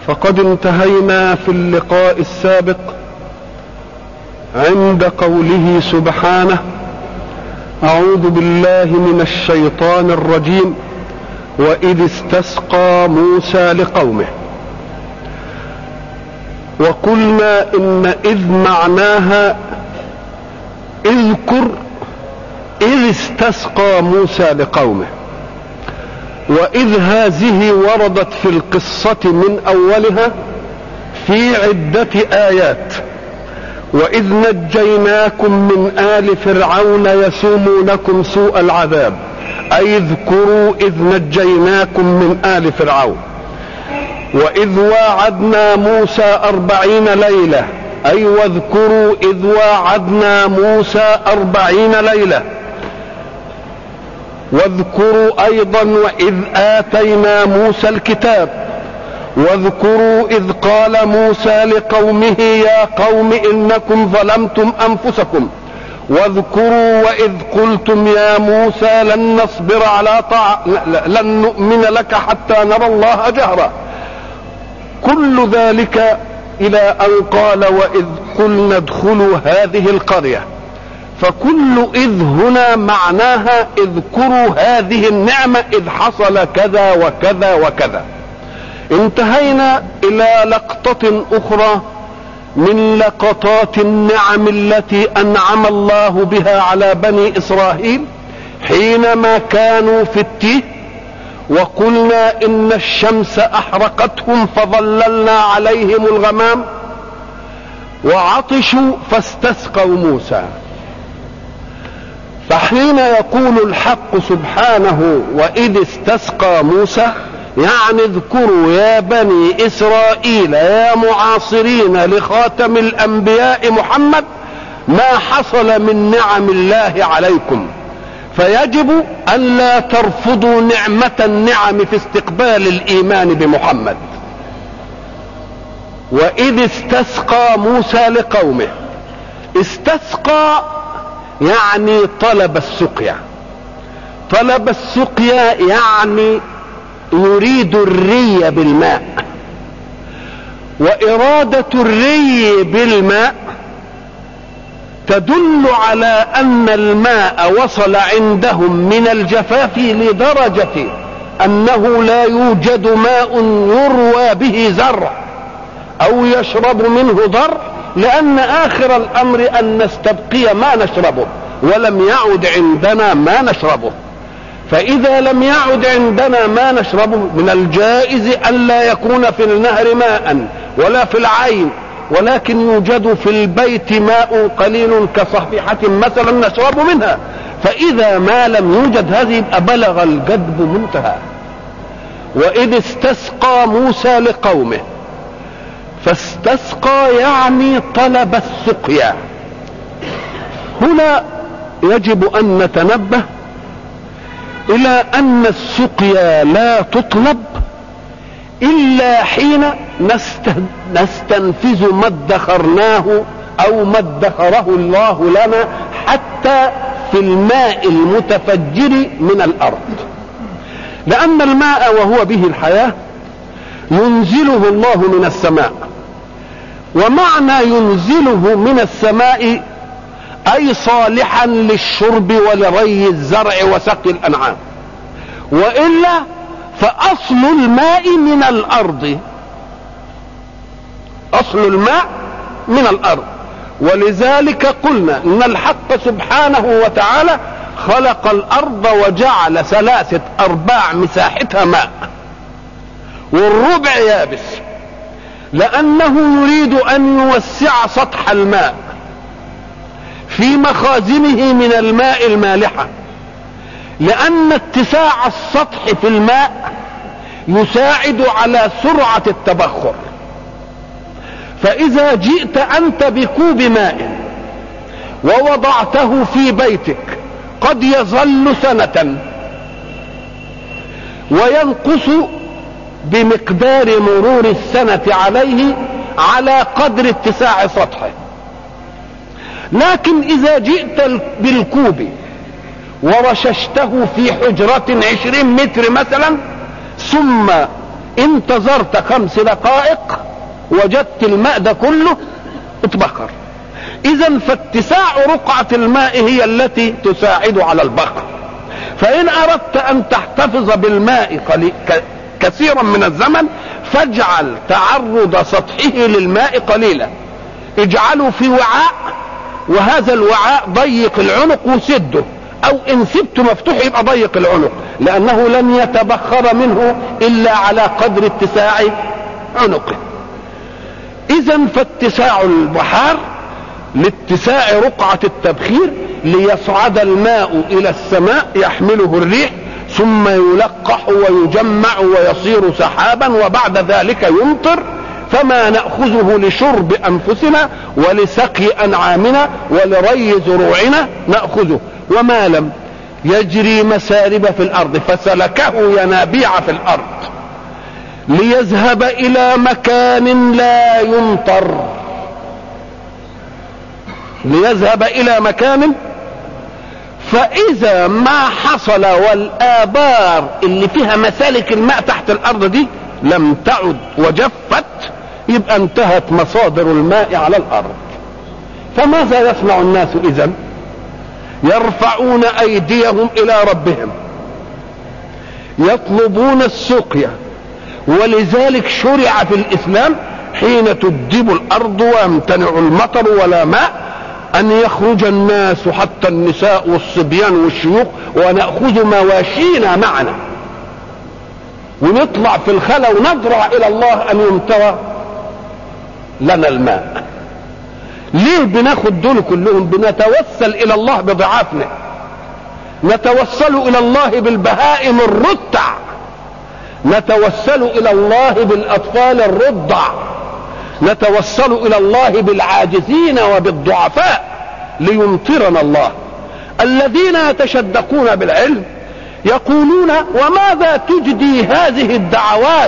فقد انتهينا في اللقاء السابق عند قوله سبحانه اعوذ بالله من الشيطان الرجيم واذ استسقى موسى لقومه وقلنا ان اذ معناها اذكر اذ استسقى موسى لقومه واذ هذه وردت في القصه من اولها في عده ايات واذ نجيناكم من ال فرعون يسومونكم سوء العذاب اي اذكروا اذ نجيناكم من ال فرعون واذ واعدنا موسى اربعين ليله اي واذكروا اذ واعدنا موسى اربعين ليله واذكروا ايضا واذ اتينا موسى الكتاب واذكروا اذ قال موسى لقومه يا قوم انكم ظلمتم انفسكم واذكروا واذ قلتم يا موسى لن نصبر على طاعة لن نؤمن لك حتى نرى الله جهرا كل ذلك الى ان قال واذ قلنا ادخلوا هذه القريه فكل اذ هنا معناها اذكروا هذه النعمه اذ حصل كذا وكذا وكذا انتهينا الى لقطه اخرى من لقطات النعم التي انعم الله بها على بني اسرائيل حينما كانوا في التيه وقلنا ان الشمس احرقتهم فظللنا عليهم الغمام وعطشوا فاستسقوا موسى فحين يقول الحق سبحانه واذ استسقى موسى يعني اذكروا يا بني اسرائيل يا معاصرين لخاتم الانبياء محمد ما حصل من نعم الله عليكم فيجب ان لا ترفضوا نعمه النعم في استقبال الايمان بمحمد واذ استسقى موسى لقومه استسقى يعني طلب السقيا طلب السقيا يعني يريد الري بالماء وإرادة الري بالماء تدل على أن الماء وصل عندهم من الجفاف لدرجة أنه لا يوجد ماء يروى به زرع أو يشرب منه ضر لأن آخر الأمر أن نستبقي ما نشربه ولم يعد عندنا ما نشربه فإذا لم يعد عندنا ما نشربه من الجائز ألا يكون في النهر ماء ولا في العين ولكن يوجد في البيت ماء قليل كصفيحة مثلا نشرب منها فإذا ما لم يوجد هذه يبقى بلغ الجدب منتهى وإذ استسقى موسى لقومه فاستسقى يعني طلب السقيا هنا يجب ان نتنبه الى ان السقيا لا تطلب الا حين نستنفذ ما ادخرناه او ما ادخره الله لنا حتى في الماء المتفجر من الارض لان الماء وهو به الحياه ينزله الله من السماء ومعنى ينزله من السماء اي صالحا للشرب ولري الزرع وسقي الانعام والا فاصل الماء من الارض اصل الماء من الارض ولذلك قلنا ان الحق سبحانه وتعالى خلق الارض وجعل ثلاثه ارباع مساحتها ماء والربع يابس لانه يريد ان يوسع سطح الماء في مخازنه من الماء المالحه لان اتساع السطح في الماء يساعد على سرعه التبخر فاذا جئت انت بكوب ماء ووضعته في بيتك قد يظل سنه وينقص بمقدار مرور السنة عليه على قدر اتساع سطحه لكن إذا جئت بالكوب ورششته في حجرة عشرين متر مثلا ثم انتظرت خمس دقائق وجدت الماء ده كله اتبخر اذا فاتساع رقعة الماء هي التي تساعد على البخر فان اردت ان تحتفظ بالماء كثيرا من الزمن فاجعل تعرض سطحه للماء قليلا اجعله في وعاء وهذا الوعاء ضيق العنق وسده او ان سبته مفتوح يبقى ضيق العنق لانه لن يتبخر منه الا على قدر اتساع عنقه اذا فاتساع البحار لاتساع رقعة التبخير ليصعد الماء الى السماء يحمله الريح ثم يلقح ويجمع ويصير سحابا وبعد ذلك يمطر فما ناخذه لشرب انفسنا ولسقي انعامنا ولري زروعنا ناخذه وما لم يجري مسارب في الارض فسلكه ينابيع في الارض ليذهب الى مكان لا يمطر ليذهب الى مكان فاذا ما حصل والابار اللي فيها مسالك الماء تحت الارض دي لم تعد وجفت يبقى انتهت مصادر الماء على الارض فماذا يصنع الناس اذا يرفعون ايديهم الى ربهم يطلبون السقيا ولذلك شرع في الاسلام حين تدب الارض ويمتنع المطر ولا ماء ان يخرج الناس حتى النساء والصبيان والشيوخ وناخذ مواشينا معنا ونطلع في الخلا ونضرع الى الله ان يمتوى لنا الماء ليه بناخد دول كلهم بنتوسل الى الله بضعافنا نتوسل الى الله بالبهائم الرتع نتوسل الى الله بالاطفال الرضع نتوسل الى الله بالعاجزين وبالضعفاء ليمطرنا الله الذين يتشدقون بالعلم يقولون وماذا تجدي هذه الدعوات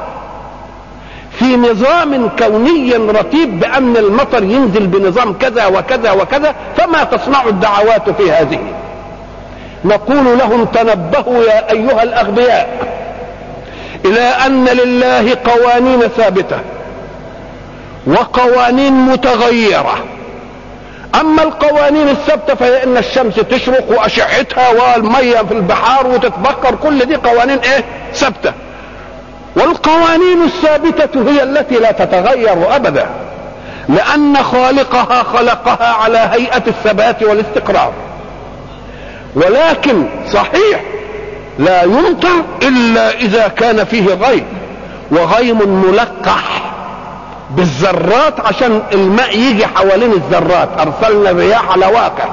في نظام كوني رتيب بأن المطر ينزل بنظام كذا وكذا وكذا فما تصنع الدعوات في هذه نقول لهم تنبهوا يا أيها الأغبياء إلى أن لله قوانين ثابتة وقوانين متغيرة أما القوانين الثابتة فهي إن الشمس تشرق وأشعتها والمية في البحار وتتبخر كل دي قوانين إيه ثابتة والقوانين الثابتة هي التي لا تتغير أبدا لأن خالقها خلقها على هيئة الثبات والاستقرار ولكن صحيح لا يمطر إلا إذا كان فيه غيم وغيم ملقح بالذرات عشان الماء يجي حوالين الذرات أرسلنا الرياح لواقع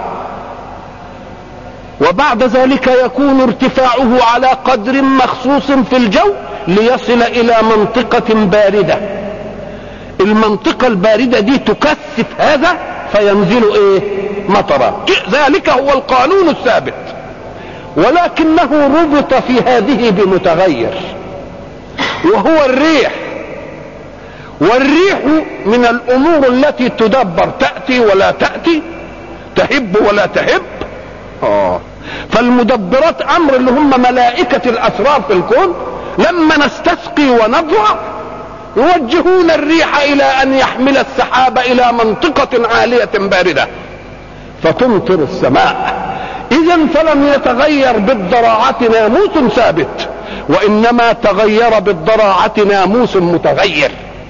وبعد ذلك يكون ارتفاعه على قدر مخصوص في الجو ليصل الى منطقة باردة المنطقة الباردة دي تكثف هذا فينزل ايه مطرا ذلك هو القانون الثابت ولكنه ربط في هذه بمتغير وهو الريح والريح من الامور التي تدبر تأتي ولا تأتي تهب ولا تهب آه. فالمدبرات امر اللي هم ملائكة الاسرار في الكون لما نستسقي ونضرع يوجهون الريح الى ان يحمل السحاب الى منطقة عالية باردة فتمطر السماء اذا فلم يتغير بالضراعة ناموس ثابت وانما تغير بالضراعة ناموس متغير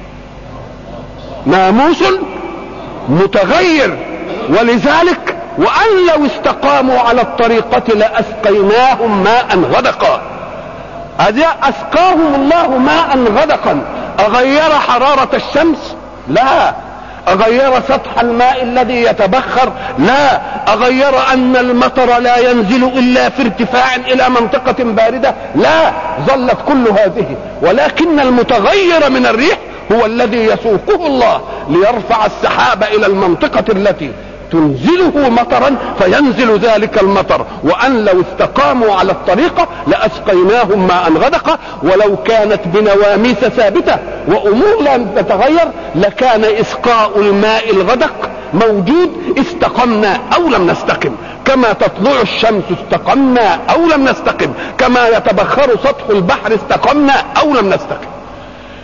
ناموس متغير ولذلك وان لو استقاموا على الطريقة لاسقيناهم ماء غدقا هذا اسقاهم الله ماء غدقا اغير حرارة الشمس لا اغير سطح الماء الذي يتبخر لا اغير ان المطر لا ينزل الا في ارتفاع الى منطقة باردة لا ظلت كل هذه ولكن المتغير من الريح هو الذي يسوقه الله ليرفع السحاب الى المنطقة التي تنزله مطرا فينزل ذلك المطر وان لو استقاموا على الطريقة لاسقيناهم ماء غدقا ولو كانت بنواميس ثابتة وامور لم تتغير لكان اسقاء الماء الغدق موجود استقمنا او لم نستقم كما تطلع الشمس استقمنا او لم نستقم كما يتبخر سطح البحر استقمنا او لم نستقم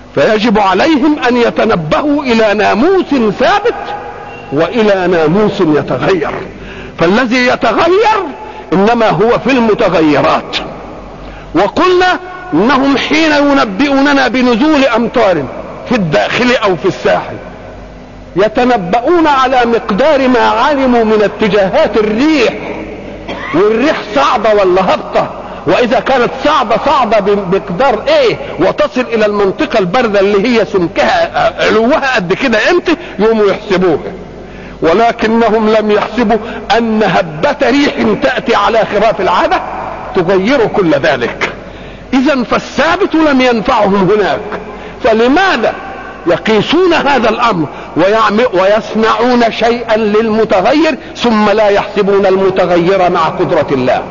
فيجب عليهم ان يتنبهوا الى ناموس ثابت والى ناموس يتغير فالذي يتغير انما هو في المتغيرات وقلنا انهم حين ينبئوننا بنزول امطار في الداخل او في الساحل يتنبؤون على مقدار ما علموا من اتجاهات الريح والريح صعبة ولا هبطة واذا كانت صعبة صعبة بمقدار ايه وتصل الى المنطقة الباردة اللي هي سمكها علوها قد كده امتى يقوموا يحسبوها ولكنهم لم يحسبوا ان هبة ريح تأتي على خلاف العادة تغير كل ذلك اذا فالثابت لم ينفعهم هناك فلماذا يقيسون هذا الامر ويصنعون شيئا للمتغير ثم لا يحسبون المتغير مع قدرة الله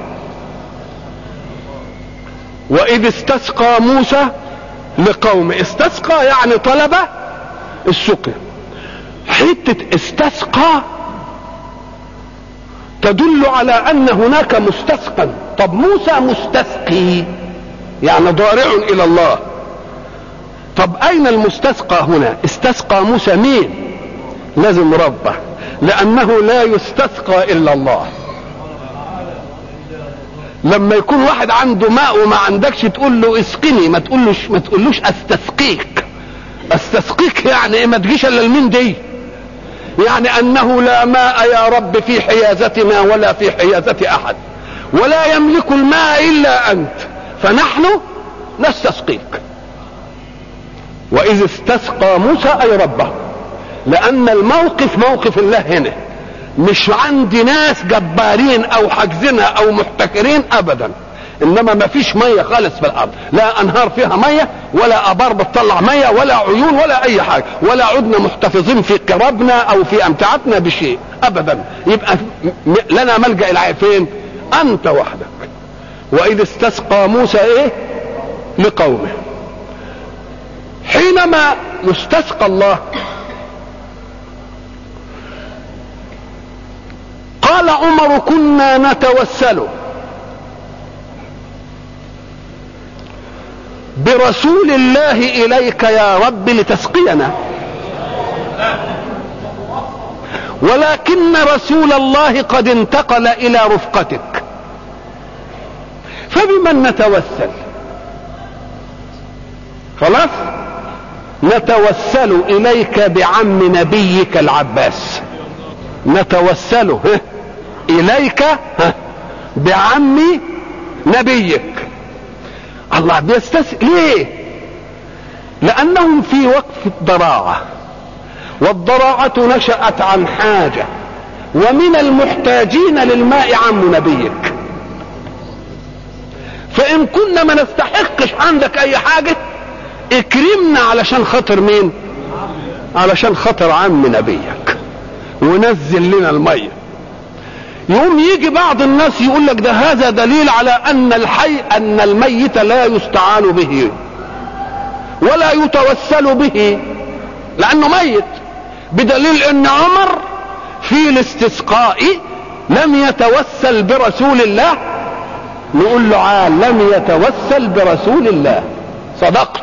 واذ استسقى موسى لقوم استسقى يعني طلب السقي حتة استسقى تدل على ان هناك مستسقا طب موسى مستسقي يعني ضارع الى الله طب اين المستسقى هنا استسقى موسى مين لازم ربه لانه لا يستسقى الا الله لما يكون واحد عنده ماء وما عندكش تقول له اسقني ما تقولوش ما تقولوش استسقيك استسقيك يعني ايه ما تجيش الا المين دي يعني انه لا ماء يا رب في حيازتنا ولا في حيازة احد ولا يملك الماء الا انت فنحن نستسقيك واذ استسقى موسى اي ربه لان الموقف موقف الله هنا مش عند ناس جبارين او حاجزينها او محتكرين ابدا انما ما فيش ميه خالص في الارض لا انهار فيها ميه ولا ابار بتطلع ميه ولا عيون ولا اي حاجه ولا عدنا محتفظين في قرابنا او في امتعتنا بشيء ابدا يبقى لنا ملجا الى فين انت وحدك واذ استسقى موسى ايه لقومه حينما يستسقى الله قال عمر كنا نتوسل برسول الله اليك يا رب لتسقينا ولكن رسول الله قد انتقل الى رفقتك فبمن نتوسل خلاص نتوسل اليك بعم نبيك العباس نتوسل اليك بعم نبيك الله بيستس ليه لانهم في وقف الضراعه والضراعه نشات عن حاجه ومن المحتاجين للماء عم نبيك فان كنا ما نستحقش عندك اي حاجه اكرمنا علشان خاطر مين علشان خاطر عم نبيك ونزل لنا الميه يقوم يجي بعض الناس يقول لك ده هذا دليل على ان الحي ان الميت لا يستعان به ولا يتوسل به لانه ميت بدليل ان عمر في الاستسقاء لم يتوسل برسول الله نقول له عال لم يتوسل برسول الله صدقت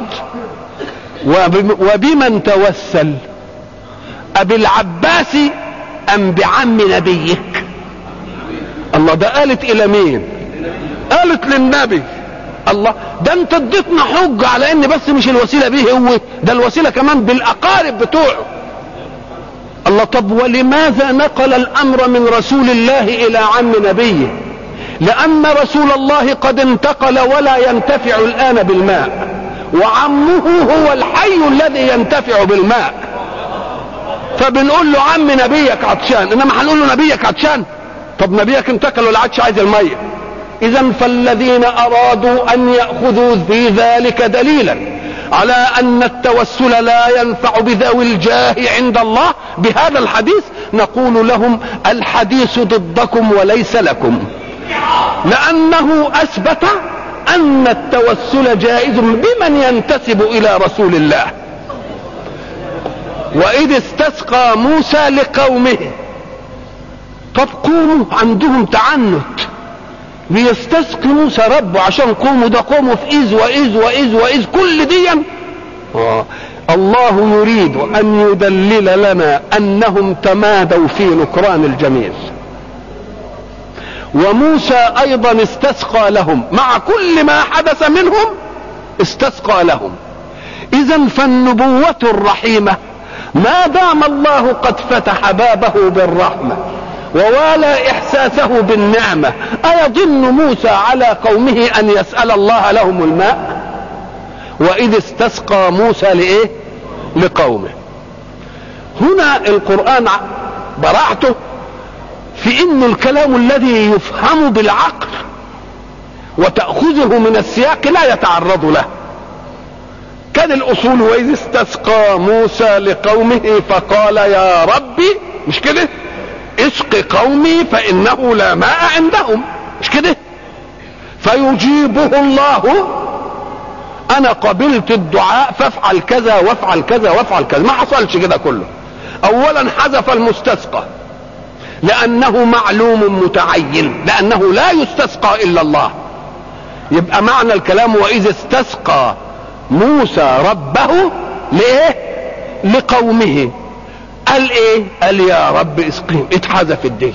وبمن توسل أبالعباس أم بعم نبيك الله ده قالت إلى مين قالت للنبي الله ده انت اديتنا حج على ان بس مش الوسيلة بيه هو ده الوسيلة كمان بالاقارب بتوعه الله طب ولماذا نقل الامر من رسول الله الى عم نبيه لان رسول الله قد انتقل ولا ينتفع الان بالماء وعمه هو الحي الذي ينتفع بالماء فبنقول له عم نبيك عطشان انما هنقول له نبيك عطشان طب نبيك انتقل ولا عادش عايز الميه اذا فالذين ارادوا ان ياخذوا في ذلك دليلا على ان التوسل لا ينفع بذوي الجاه عند الله بهذا الحديث نقول لهم الحديث ضدكم وليس لكم لانه اثبت ان التوسل جائز بمن ينتسب الى رسول الله واذ استسقى موسى لقومه طب قوموا عندهم تعنت بيستسقي موسى ربه عشان قوموا ده قوموا في اذ واذ واذ واذ كل دي آه. الله يريد ان يدلل لنا انهم تمادوا في نكران الجميل وموسى ايضا استسقى لهم مع كل ما حدث منهم استسقى لهم اذا فالنبوة الرحيمة ما دام الله قد فتح بابه بالرحمة ووالى احساسه بالنعمة ايظن موسى على قومه ان يسأل الله لهم الماء واذ استسقى موسى لايه لقومه هنا القرآن براعته في ان الكلام الذي يفهم بالعقل وتأخذه من السياق لا يتعرض له كان الاصول واذ استسقى موسى لقومه فقال يا ربي مش كده اسق قومي فانه لا ماء عندهم مش كده فيجيبه الله انا قبلت الدعاء فافعل كذا وافعل كذا وافعل كذا ما حصلش كده كله اولا حذف المستسقى لانه معلوم متعين لانه لا يستسقى الا الله يبقى معنى الكلام واذا استسقى موسى ربه ليه لقومه قال ايه قال يا رب اسقهم اتحذف الدي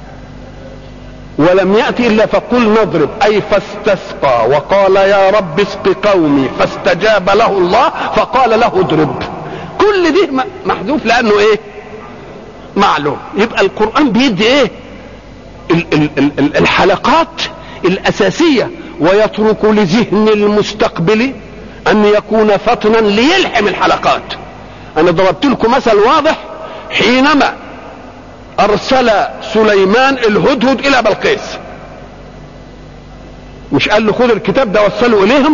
ولم يأتي إلا فقل نضرب أي فاستسقى وقال يا رب اسق قومي فاستجاب له الله فقال له اضرب كل دي محذوف لأنه إيه معلوم يبقى القرآن بيدي إيه ال ال ال الحلقات الأساسية ويترك لذهن المستقبل أن يكون فطنا ليلحم الحلقات أنا ضربت لكم مثل واضح حينما ارسل سليمان الهدهد الى بلقيس مش قال له خذ الكتاب ده وصله اليهم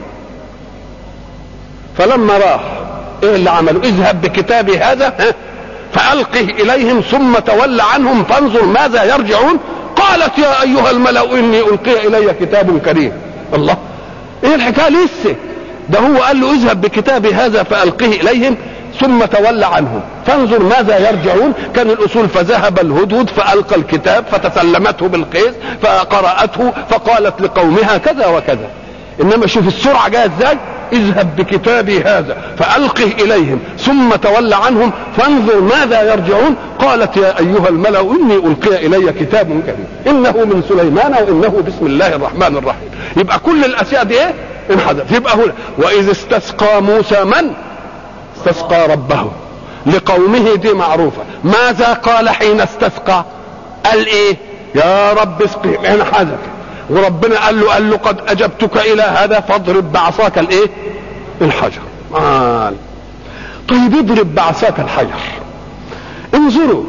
فلما راح ايه اللي عمله اذهب بكتابي هذا فالقه اليهم ثم تول عنهم فانظر ماذا يرجعون قالت يا ايها الملا اني القي الي كتاب كريم الله ايه الحكايه لسه ده هو قال له اذهب بكتابي هذا فالقه اليهم ثم تولى عنهم فانظر ماذا يرجعون كان الاصول فذهب الهدهد فالقى الكتاب فتسلمته بالقيس فقراته فقالت لقومها كذا وكذا انما شوف السرعه جايه ازاي اذهب بكتابي هذا فالقه اليهم ثم تولى عنهم فانظر ماذا يرجعون قالت يا ايها الملا اني القي الي كتاب كريم انه من سليمان وانه بسم الله الرحمن الرحيم يبقى كل الاشياء دي ايه انحذف يبقى هنا واذ استسقى موسى من استسقى ربه لقومه دي معروفة ماذا قال حين استسقى قال ايه يا رب اسقي هنا حذف وربنا قال له قال له قد اجبتك الى هذا فاضرب بعصاك الايه الحجر آه. طيب اضرب بعصاك الحجر انظروا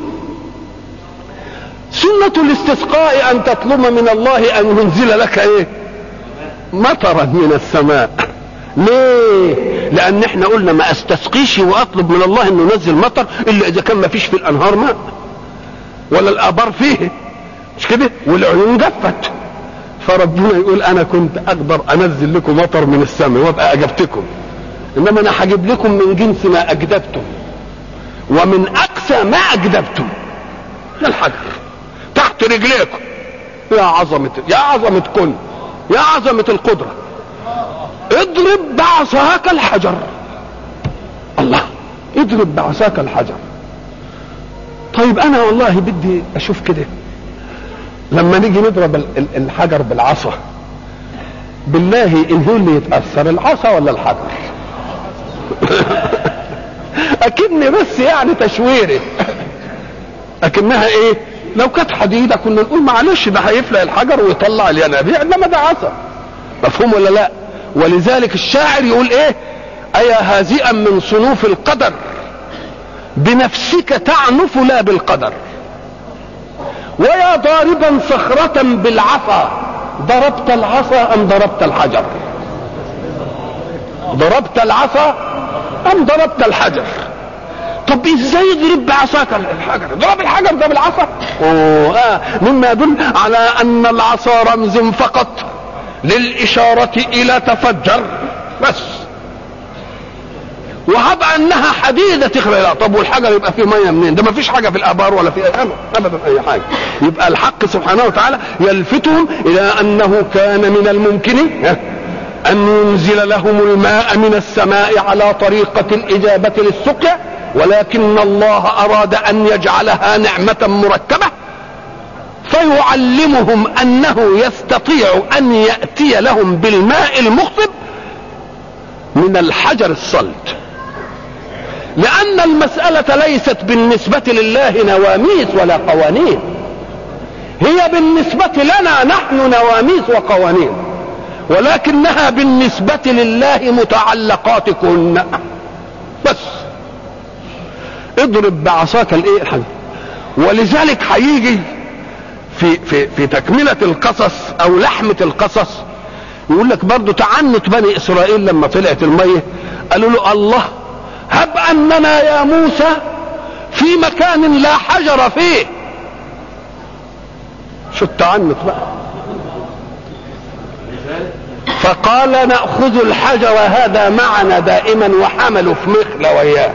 سنة الاستسقاء ان تطلب من الله ان ينزل لك ايه مطرا من السماء ليه لان احنا قلنا ما استسقيش واطلب من الله انه ينزل مطر الا اذا كان ما فيش في الانهار ماء ولا الابار فيه مش كده والعيون جفت فربنا يقول انا كنت اقدر انزل لكم مطر من السماء وابقى اجبتكم انما انا هجيب لكم من جنس ما اجدبتم ومن اقسى ما اجدبتم الحجر تحت رجليكم يا عظمة يا عظمة كن يا عظمة القدرة اضرب بعصاك الحجر الله اضرب بعصاك الحجر طيب انا والله بدي اشوف كده لما نيجي نضرب الحجر بالعصا بالله ان هو اللي يتاثر العصا ولا الحجر اكني بس يعني تشويري اكنها ايه لو كانت حديده كنا نقول معلش ده هيفلق الحجر ويطلع الينابيع انما ده عصا مفهوم ولا لا ولذلك الشاعر يقول ايه ايا هازئا من صنوف القدر بنفسك تعنف لا بالقدر ويا ضاربا صخرة بالعصا ضربت العصا ام ضربت الحجر ضربت العصا ام ضربت الحجر طب ازاي يضرب بعصاك الحجر ضرب الحجر ده بالعصا اوه آه مما يدل على ان العصا رمز فقط للإشارة إلى تفجر بس وهب انها حديده تخرج طب والحجر يبقى فيه ميه منين ده ما فيش حاجه في الابار ولا في ابدا اي حاجه يبقى الحق سبحانه وتعالى يلفتهم الى انه كان من الممكن ان ينزل لهم الماء من السماء على طريقة الاجابة للسقيا ولكن الله اراد ان يجعلها نعمة مركبة فيعلمهم انه يستطيع ان ياتي لهم بالماء المخصب من الحجر الصلد لان المساله ليست بالنسبه لله نواميس ولا قوانين هي بالنسبه لنا نحن نواميس وقوانين ولكنها بالنسبه لله متعلقات كن بس اضرب بعصاك الايه الحجر ولذلك هيجي في في في تكمله القصص او لحمه القصص يقول لك برضه تعنت بني اسرائيل لما طلعت الميه قالوا له الله هب اننا يا موسى في مكان لا حجر فيه شو التعنت بقى فقال ناخذ الحجر هذا معنا دائما وحملوا في مخله وياه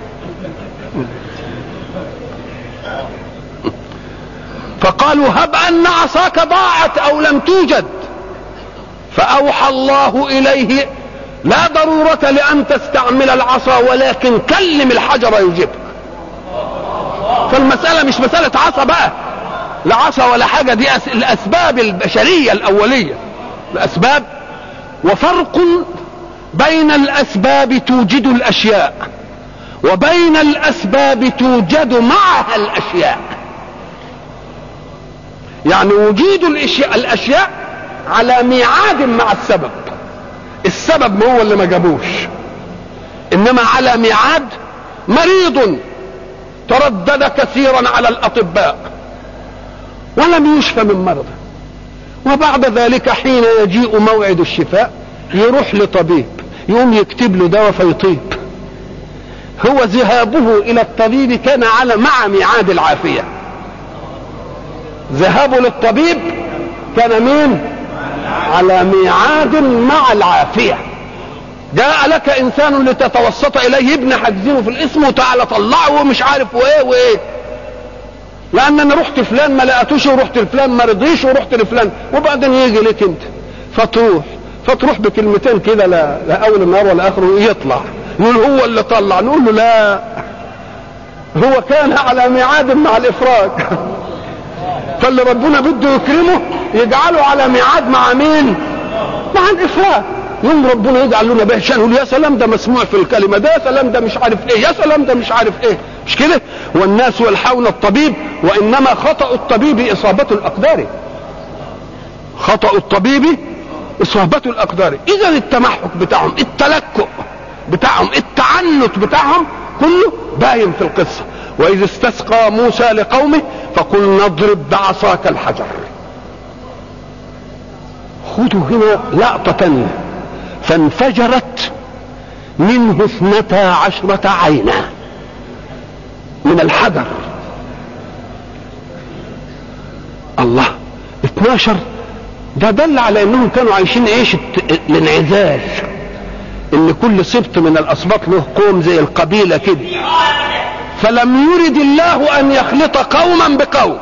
فقالوا هب ان عصاك ضاعت او لم توجد فاوحى الله اليه لا ضرورة لان تستعمل العصا ولكن كلم الحجر يجيبك فالمسألة مش مسألة عصا بقى لا عصا ولا حاجة دي الاسباب البشرية الاولية الاسباب وفرق بين الاسباب توجد الاشياء وبين الاسباب توجد معها الاشياء يعني وجود الاشياء الاشياء على ميعاد مع السبب السبب ما هو اللي ما جابوش انما على ميعاد مريض تردد كثيرا على الاطباء ولم يشفى من مرضه وبعد ذلك حين يجيء موعد الشفاء يروح لطبيب يقوم يكتب له دواء فيطيب هو ذهابه الى الطبيب كان على مع ميعاد العافيه ذهابه للطبيب كان مين على ميعاد مع العافية جاء لك انسان لتتوسط اليه ابن حجزينه في الاسم وتعالى طلعه ومش عارف وايه وايه لان انا رحت فلان ما لقيتوش ورحت لفلان ما رضيش ورحت لفلان وبعدين يجي لك انت فتروح فتروح بكلمتين كده لا, لا اول النهار ولا اخره يطلع يقول هو اللي طلع نقول له لا هو كان على ميعاد مع الافراج فاللي ربنا بده يكرمه يجعله على ميعاد مع مين مع الافراج يوم ربنا يجعل لنا به شان يقول يا سلام ده مسموع في الكلمه ده يا سلام ده مش عارف ايه يا سلام ده مش عارف ايه مش كده والناس يلحون الطبيب وانما خطا الطبيب اصابه الاقدار خطا الطبيب اصابه الاقدار اذا التمحك بتاعهم التلكؤ بتاعهم التعنت بتاعهم كله باين في القصه واذ استسقى موسى لقومه فقل نضرب بعصاك الحجر خذوا هنا لقطه تانيه فانفجرت منه اثنتا عشرة عينا من الحجر الله 12 ده دل على انهم كانوا عايشين عيشة الانعزال ان كل سبط من الاسباط له قوم زي القبيلة كده فلم يرد الله ان يخلط قوما بقوم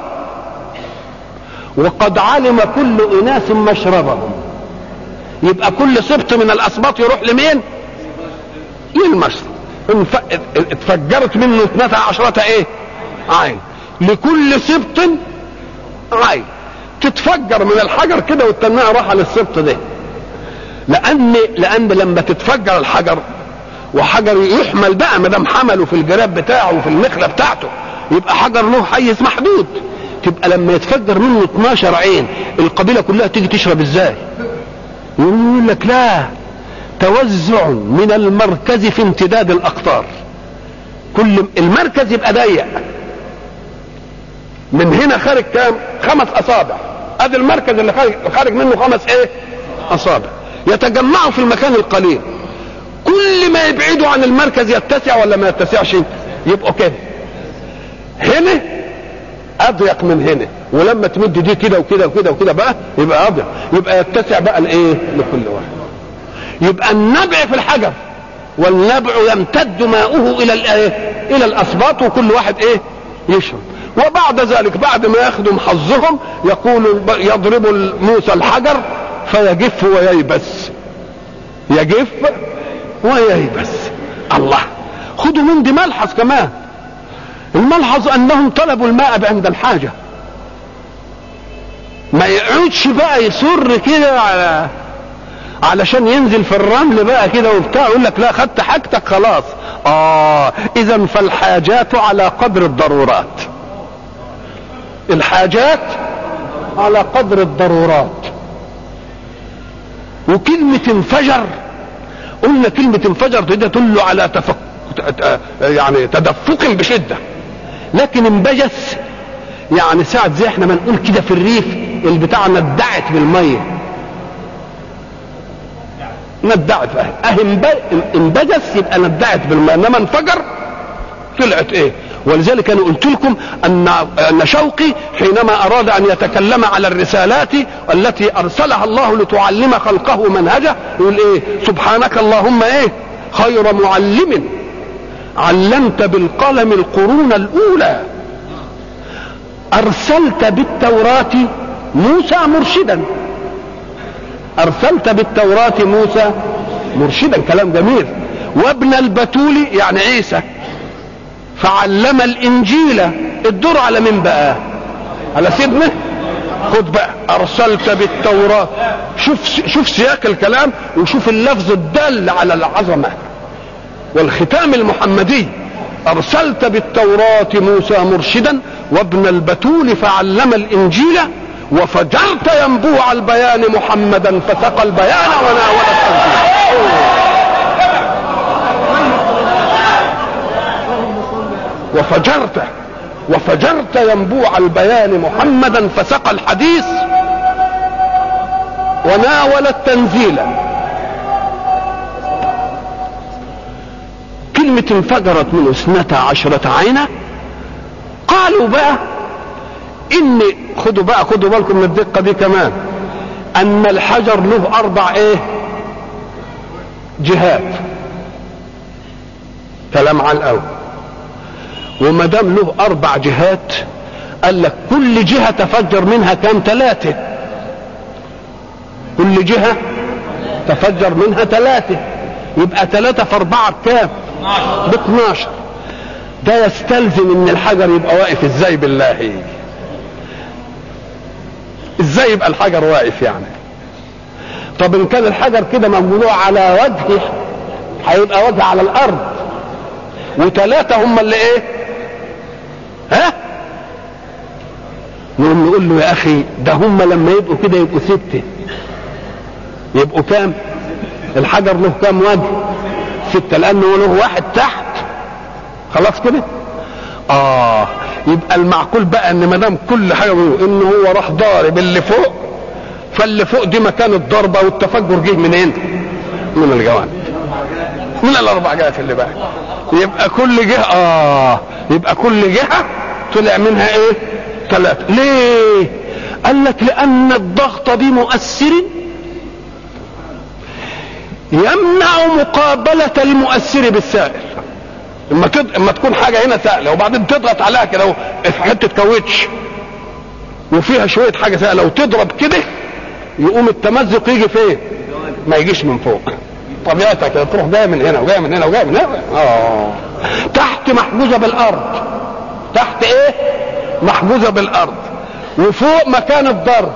وقد علم كل اناس مشربهم يبقى كل سبط من الاسباط يروح لمين للمشرب اتفجرت منه اثنتا عشرة ايه عين لكل سبط عين تتفجر من الحجر كده والتنمية راحة للسبط ده لان لان لما تتفجر الحجر وحجر يحمل بقى ما دام حمله في الجراب بتاعه وفي المخله بتاعته يبقى حجر له حيز محدود تبقى لما يتفجر منه 12 عين القبيله كلها تيجي تشرب ازاي؟ يقول لك لا توزع من المركز في امتداد الاقطار كل المركز يبقى ضيق من هنا خارج كام خمس اصابع ادي المركز اللي خارج, خارج منه خمس ايه اصابع يتجمعوا في المكان القليل كل ما يبعدوا عن المركز يتسع ولا ما يتسعش يبقوا كده هنا اضيق من هنا ولما تمد دي كده وكده وكده وكده بقى يبقى اضيق يبقى يتسع بقى لايه لكل واحد يبقى النبع في الحجر والنبع يمتد ماؤه الى الايه الى الاسباط وكل واحد ايه يشرب وبعد ذلك بعد ما ياخذوا حظهم يقول يضرب موسى الحجر فيجف وييبس يجف وييبس الله خدوا من دي ملحظ كمان الملحظ انهم طلبوا الماء عند الحاجه ما يقعدش بقى يسر كده على علشان ينزل في الرمل بقى كده وبتاع يقول لك لا خدت حاجتك خلاص اه اذا فالحاجات على قدر الضرورات الحاجات على قدر الضرورات وكلمة انفجر قلنا كلمة انفجر دي تدل على تفك يعني تدفق بشدة لكن انبجس يعني ساعة زي احنا ما نقول كده في الريف البتاع ندعت بالمية ندعت اه انبجس يبقى ندعت بالماء انما انفجر طلعت ايه ولذلك انا قلت لكم ان ان شوقي حينما اراد ان يتكلم على الرسالات التي ارسلها الله لتعلم خلقه منهجه يقول ايه سبحانك اللهم ايه خير معلم علمت بالقلم القرون الاولى ارسلت بالتوراه موسى مرشدا ارسلت بالتوراة موسى مرشدا كلام جميل وابن البتول يعني عيسى فعلم الانجيل الدور على مين بقى على سيدنا خد بقى ارسلت بالتوراة شوف شوف سياق الكلام وشوف اللفظ الدال على العظمة والختام المحمدي ارسلت بالتوراة موسى مرشدا وابن البتول فعلم الانجيل وفجرت ينبوع البيان محمدا فسقى البيان وناول التنزيل وفجرت وفجرت ينبوع البيان محمدا فسقى الحديث وناول التنزيل كلمة انفجرت من اثنتا عشرة عينة قالوا بقى ان خدوا بقى خدوا بالكم من الدقه دي كمان ان الحجر له اربع ايه جهات كلام على الاول وما دام له اربع جهات قال لك كل جهه تفجر منها كام ثلاثه كل جهه تفجر منها ثلاثه يبقى ثلاثه في اربعه بكام ب 12 ده يستلزم ان الحجر يبقى واقف ازاي بالله ازاي يبقى الحجر واقف يعني طب ان كان الحجر كده موضوع على وجهه هيبقى وجه على الارض وثلاثة هم اللي ايه ها نقوم نقول له يا اخي ده هم لما يبقوا كده يبقوا ستة يبقوا كام الحجر له كام وجه ستة لانه له واحد تحت خلاص كده اه يبقى المعقول بقى ان ما دام كل حاجه ان هو راح ضارب اللي فوق فاللي فوق دي مكان الضربه والتفجر جه منين؟ من الجوانب من الاربع جهات اللي بقى يبقى كل جهه اه يبقى كل جهه طلع منها ايه؟ ثلاثه ليه؟ قال لك لان الضغط بمؤثر يمنع مقابله المؤثر بالسائل اما تد... اما تكون حاجه هنا سائله وبعدين تضغط عليها كده في حته كاوتش وفيها شويه حاجه سائله وتضرب كده يقوم التمزق يجي فين؟ ما يجيش من فوق طبيعتها كده تروح جايه من هنا وجايه من هنا وجايه من هنا اه تحت محجوزه بالارض تحت ايه؟ محجوزه بالارض وفوق مكان الضرب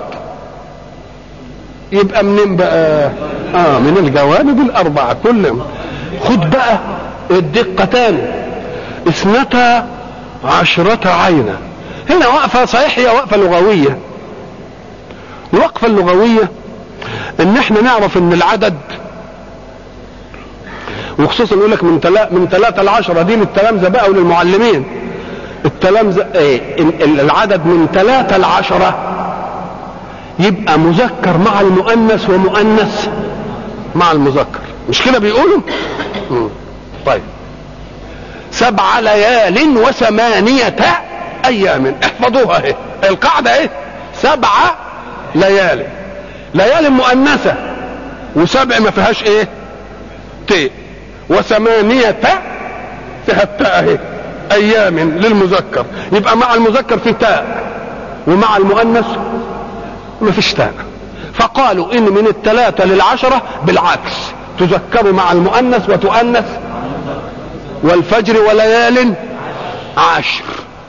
يبقى منين بقى؟ اه من الجوانب الاربعه كلهم خد بقى الدقة تاني اثنتا عشرة عينا هنا وقفة صحيح هي وقفة لغوية الوقفة اللغوية ان احنا نعرف ان العدد وخصوصا يقول لك من تلا من ثلاثة لعشرة دي للتلامذة بقى وللمعلمين التلامذة ايه العدد من ثلاثة لعشرة يبقى مذكر مع المؤنث ومؤنث مع المذكر مش كده بيقولوا؟ مم. طيب سبع ليال وثمانية أيام احفظوها اهي القاعدة ايه سبع ليال ليال مؤنثة وسبع ما فيهاش ايه ت وثمانية فيها التاء اهي أيام للمذكر يبقى مع المذكر في تاء ومع المؤنث ما فيش تاء فقالوا ان من الثلاثة للعشرة بالعكس تذكر مع المؤنث وتؤنث والفجر وليال عشر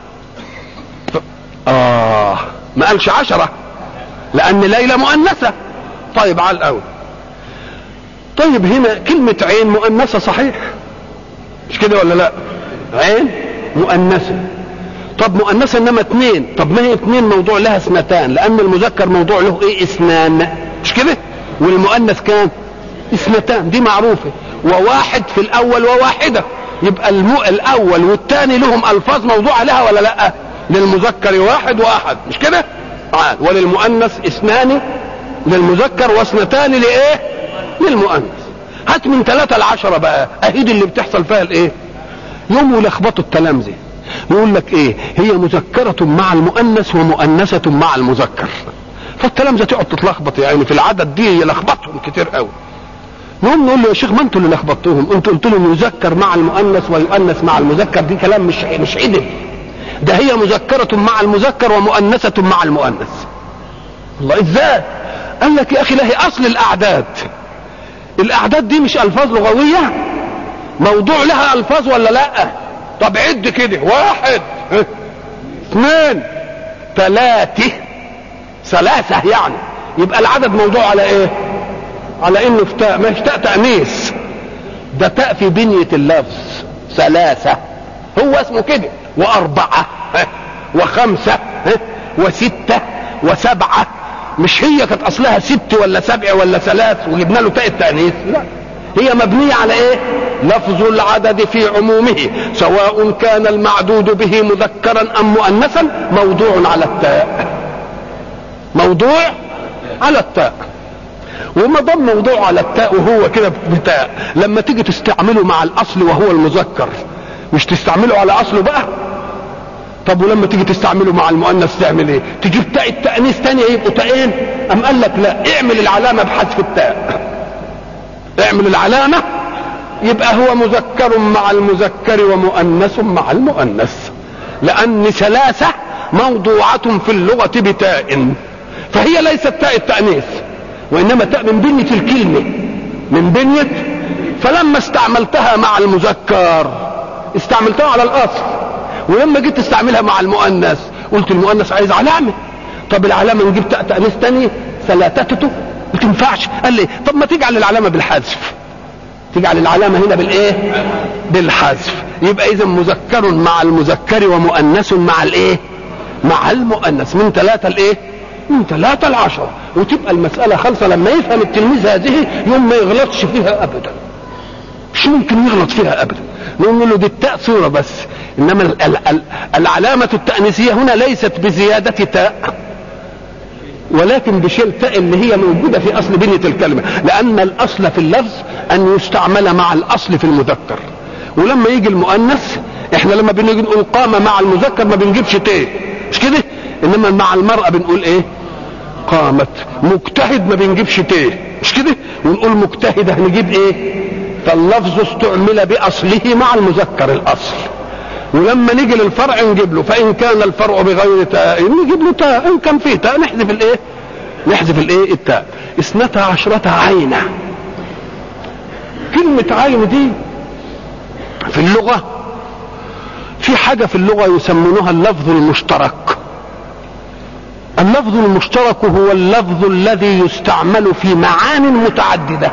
آه ما قالش عشرة لأن ليلة مؤنثة طيب على الأول طيب هنا كلمة عين مؤنثة صحيح مش كده ولا لا عين مؤنثة طب مؤنثة انما اثنين طب ما هي اثنين موضوع لها اثنتان لان المذكر موضوع له ايه اثنان مش كده والمؤنث كان اثنتان دي معروفة وواحد في الاول وواحدة يبقى المو... الاول والثاني لهم الفاظ موضوعة لها ولا لا للمذكر واحد واحد مش كده آه. وللمؤنث اثنان للمذكر واثنتان لايه للمؤنث هات من ثلاثة لعشرة بقى اهيد اللي بتحصل فيها الايه يوم يلخبطوا التلامذة يقول لك ايه هي مذكرة مع المؤنث ومؤنثة مع المذكر فالتلامذة تقعد تتلخبط يعني في العدد دي يلخبطهم كتير قوي نقوم نقول له يا شيخ ما انتوا اللي لخبطتوهم انتوا قلت لهم يذكر مع المؤنث ويؤنث مع المذكر دي كلام مش مش عدل ده هي مذكرة مع المذكر ومؤنثة مع المؤنث الله ازاي قال لك يا اخي لا هي اصل الاعداد الاعداد دي مش الفاظ لغوية موضوع لها الفاظ ولا لا طب عد كده واحد اثنين ثلاثة ثلاثة يعني يبقى العدد موضوع على ايه على انه في تاء مش تاء تأنيث ده تاء في بنية اللفظ ثلاثة هو اسمه كده واربعة وخمسة وستة وسبعة مش هي كانت اصلها ست ولا سبع ولا ثلاث وجبنا له تاء التأنيث لا هي مبنية على ايه لفظ العدد في عمومه سواء كان المعدود به مذكرا ام مؤنثا موضوع على التاء موضوع على التاء وما دام موضوع على التاء وهو كده بتاء لما تيجي تستعمله مع الاصل وهو المذكر مش تستعمله على اصله بقى طب ولما تيجي تستعمله مع المؤنث تعمل ايه تجيب تاء التانيث تانية يبقوا تاءين ام قال لك لا اعمل العلامه بحذف التاء اعمل العلامه يبقى هو مذكر مع المذكر ومؤنث مع المؤنث لان ثلاثه موضوعه في اللغه بتاء فهي ليست تاء التانيث وانما تاء من بنيه الكلمه من بنيه فلما استعملتها مع المذكر استعملتها على الاصل ولما جيت تستعملها مع المؤنث قلت المؤنث عايز علامه طب العلامه نجيب تاء تانيث تانية ثلاثته ما تنفعش قال لي طب ما تجعل العلامه بالحذف تجعل العلامه هنا بالايه بالحذف يبقى اذا مذكر مع المذكر ومؤنث مع الايه مع المؤنث من ثلاثه لايه من ثلاثة لعشرة وتبقى المسألة خالصة لما يفهم التلميذ هذه يوم ما يغلطش فيها أبدا مش ممكن يغلط فيها أبدا نقول له دي التاء صورة بس إنما ال ال ال العلامة التأنيثية هنا ليست بزيادة تاء ولكن بشيل تاء اللي هي موجودة في أصل بنية الكلمة لأن الأصل في اللفظ أن يستعمل مع الأصل في المذكر ولما يجي المؤنث احنا لما بنيجي نقول قام مع المذكر ما بنجيبش تاء مش كده انما مع المرأة بنقول ايه قامت مجتهد ما بنجيبش تاء مش كده ونقول مجتهدة هنجيب ايه فاللفظ استعمل باصله مع المذكر الاصل ولما نيجي للفرع نجيب له فان كان الفرع بغير تاء نجيب له تاء ان كان فيه تاء نحذف الايه نحذف الايه التاء اثنتا عشرة عينة كلمة عين دي في اللغة في حاجة في اللغة يسمونها اللفظ المشترك اللفظ المشترك هو اللفظ الذي يستعمل في معان متعددة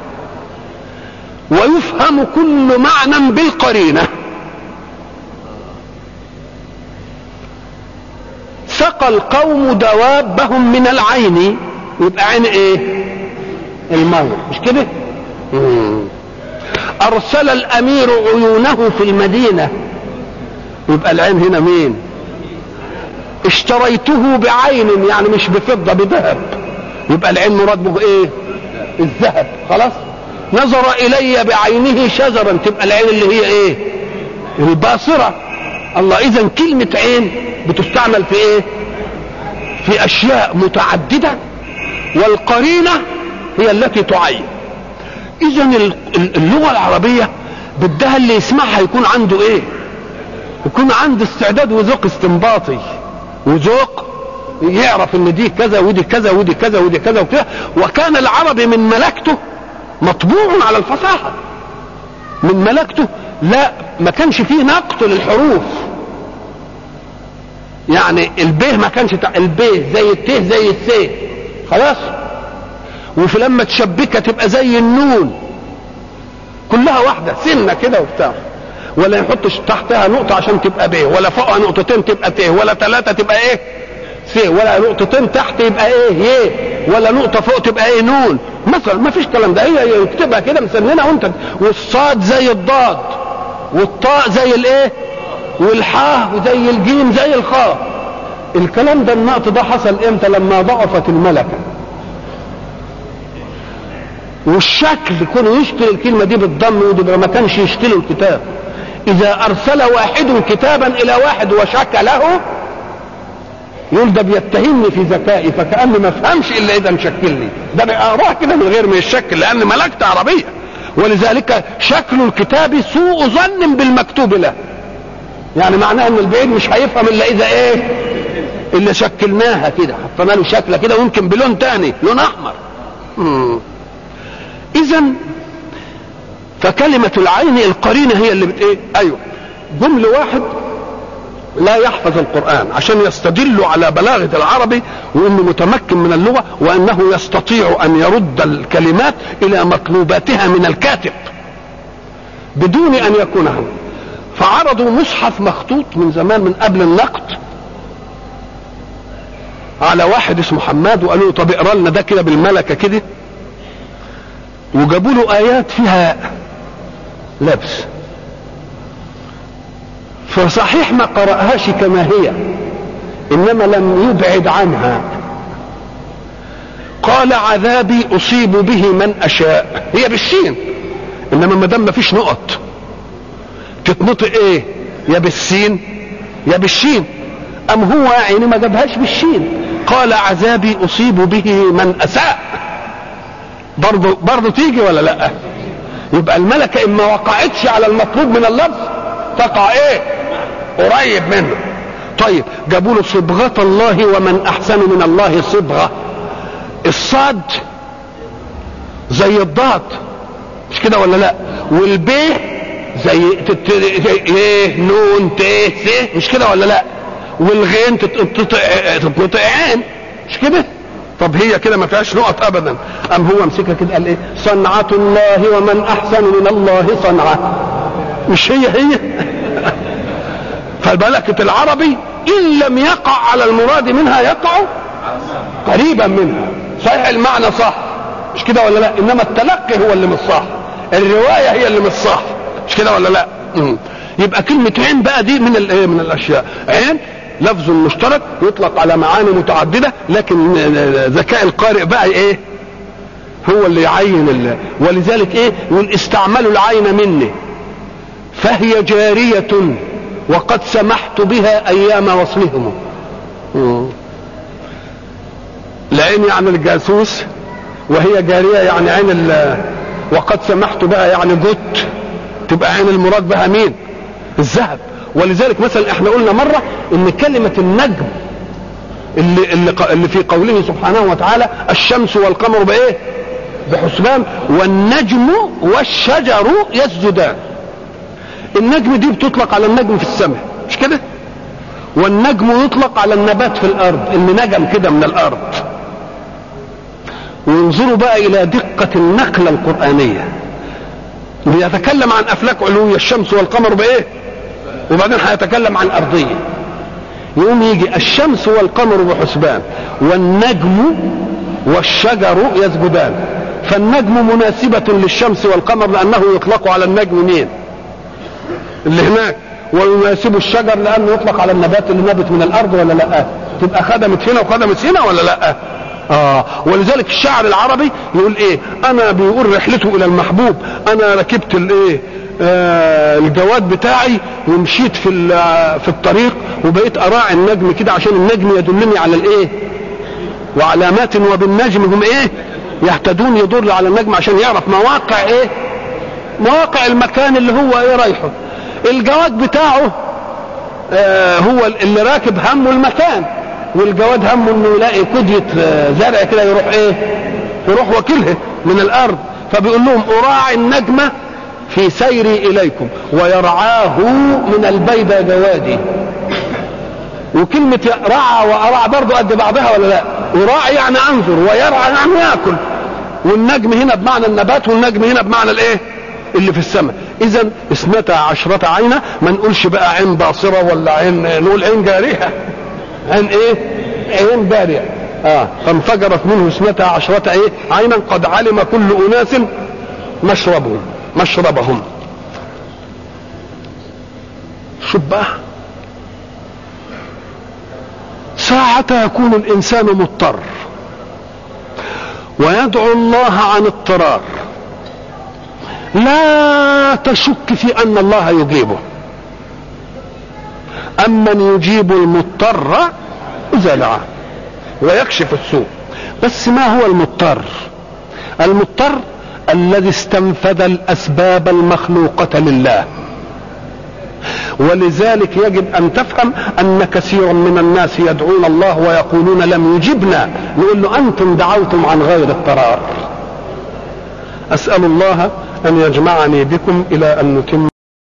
ويفهم كل معنى بالقرينة سقى القوم دوابهم من العين يبقى عين ايه الموت مش كده ارسل الامير عيونه في المدينة يبقى العين هنا مين اشتريته بعين يعني مش بفضة بذهب يبقى العين مراد به ايه الذهب خلاص نظر الي بعينه شجرا تبقى العين اللي هي ايه الباصرة الله اذا كلمة عين بتستعمل في ايه في اشياء متعددة والقرينة هي التي تعين اذا اللغة العربية بدها اللي يسمعها يكون عنده ايه يكون عنده استعداد وذوق استنباطي وذوق يعرف ان دي كذا ودي كذا ودي كذا ودي كذا وكذا وكان العربي من ملكته مطبوع على الفصاحة من ملكته لا ما كانش فيه نقط للحروف يعني البيه ما كانش تع... البيه زي الته زي الث خلاص وفي لما تشبكها تبقى زي النون كلها واحدة سنة كده وبتاع ولا يحطش تحتها نقطة عشان تبقى ب ولا فوقها نقطتين تبقى ت ولا ثلاثة تبقى ايه س ولا نقطتين تحت يبقى ايه ي ولا نقطة فوق تبقى ايه نون مثلا ما فيش كلام ده هي يكتبها كده مسننة وانت والصاد زي الضاد والطاء زي الايه والحاء زي الجيم زي الخاء الكلام ده النقط ده حصل امتى لما ضعفت الملكه والشكل كانوا يشتري الكلمه دي بالضم ودي ما كانش يشتري الكتاب اذا ارسل واحد كتابا الى واحد وشكله يقول ده بيتهمني في ذكائي فكاني ما افهمش الا اذا مشكلني ده بقراه كده من غير ما يشكل لان ملكت عربيه ولذلك شكل الكتاب سوء ظن بالمكتوب له يعني معناها ان البعيد مش هيفهم الا اذا ايه اللي شكلناها كده حطينا له شكله كده ويمكن بلون تاني لون احمر اذا فكلمة العين القرينة هي اللي بت ايه ايوه جمل واحد لا يحفظ القرآن عشان يستدل على بلاغة العربي وانه متمكن من اللغة وانه يستطيع ان يرد الكلمات الى مطلوباتها من الكاتب بدون ان يكون هم فعرضوا مصحف مخطوط من زمان من قبل النقد على واحد اسمه حماد وقالوا له طب اقرا لنا ده كده بالملكه كده وجابوا له ايات فيها لبس فصحيح ما قرأهاش كما هي انما لم يبعد عنها قال عذابي اصيب به من اشاء هي بالشين انما ما دام ما فيش نقط تتنطق ايه يا بالسين يا بالشين ام هو يعني ما جابهاش بالشين قال عذابي اصيب به من اساء برضه برضه تيجي ولا لا يبقى الملكه اما وقعتش على المطلوب من اللفظ تقع ايه قريب منه طيب جابوا له صبغه الله ومن احسن من الله صبغه الصاد زي الضاد مش كده ولا لا والبيه زي تت... ايه نون ت س مش كده ولا لا والغين تتنطق عين مش كده طب هي كده ما فيهاش نقط ابدا ام هو مسكها كده قال ايه صنعة الله ومن احسن من الله صنعة مش هي هي فالملكة العربي ان لم يقع على المراد منها يقع قريبا منها صحيح المعنى صح مش كده ولا لا انما التلقي هو اللي مش صح الرواية هي اللي مش صح مش كده ولا لا مم. يبقى كلمة عين بقى دي من الايه من الاشياء عين لفظ مشترك يطلق على معاني متعددة لكن ذكاء القارئ بقى ايه هو اللي يعين الله ولذلك ايه يقول استعملوا العين مني فهي جارية وقد سمحت بها ايام وصلهم العين يعني الجاسوس وهي جارية يعني عين وقد سمحت بها يعني جت تبقى عين المراد بها مين الذهب ولذلك مثلا احنا قلنا مرة ان كلمة النجم اللي, اللي, اللي في قوله سبحانه وتعالى الشمس والقمر بايه بحسبان والنجم والشجر يسجدان النجم دي بتطلق على النجم في السماء مش كده والنجم يطلق على النبات في الارض اللي نجم كده من الارض وانظروا بقى الى دقة النقلة القرآنية بيتكلم عن افلاك علوية الشمس والقمر بايه وبعدين هيتكلم عن ارضية يقوم يجي الشمس والقمر بحسبان والنجم والشجر يسجدان فالنجم مناسبة للشمس والقمر لأنه يطلق على النجم مين اللي هناك ويناسب الشجر لأنه يطلق على النبات اللي نبت من الأرض ولا لا تبقى خدمت هنا وخدمت هنا ولا لا آه ولذلك الشعر العربي يقول ايه انا بيقول رحلته الى المحبوب انا ركبت الايه آه الجواد بتاعي ومشيت في في الطريق وبقيت اراعي النجم كده عشان النجم يدلني على الايه وعلامات وبالنجم هم ايه يهتدون يدل على النجم عشان يعرف مواقع ايه مواقع المكان اللي هو ايه رايحه الجواد بتاعه آه هو اللي راكب همه المكان والجواد همه انه يلاقي كدية زرع كده يروح ايه يروح وكلها من الارض فبيقول لهم اراعي النجمه في سيري اليكم ويرعاه من البيدى جوادي وكلمة رعى وأرعى برضه قد بعضها ولا لا؟ وراعي يعني أنظر ويرعى يعني يأكل والنجم هنا بمعنى النبات والنجم هنا بمعنى الإيه؟ اللي في السماء إذا اثنتا عشرة عينة ما نقولش بقى عين باصرة ولا عين نقول عين جارية عين إيه؟ عين جارية آه فانفجرت منه اثنتا عشرة إيه؟ عينا قد علم كل أناس مشربهم مشربهم شوف بقى ساعة يكون الإنسان مضطر ويدعو الله عن اضطرار لا تشك في أن الله يجيبه أمن يجيب المضطر إذا دعاه ويكشف السوء بس ما هو المضطر المضطر الذي استنفذ الأسباب المخلوقة لله ولذلك يجب ان تفهم ان كثيرا من الناس يدعون الله ويقولون لم يجبنا نقول له انتم دعوتم عن غير اضطرار اسال الله ان يجمعني بكم الى ان نتم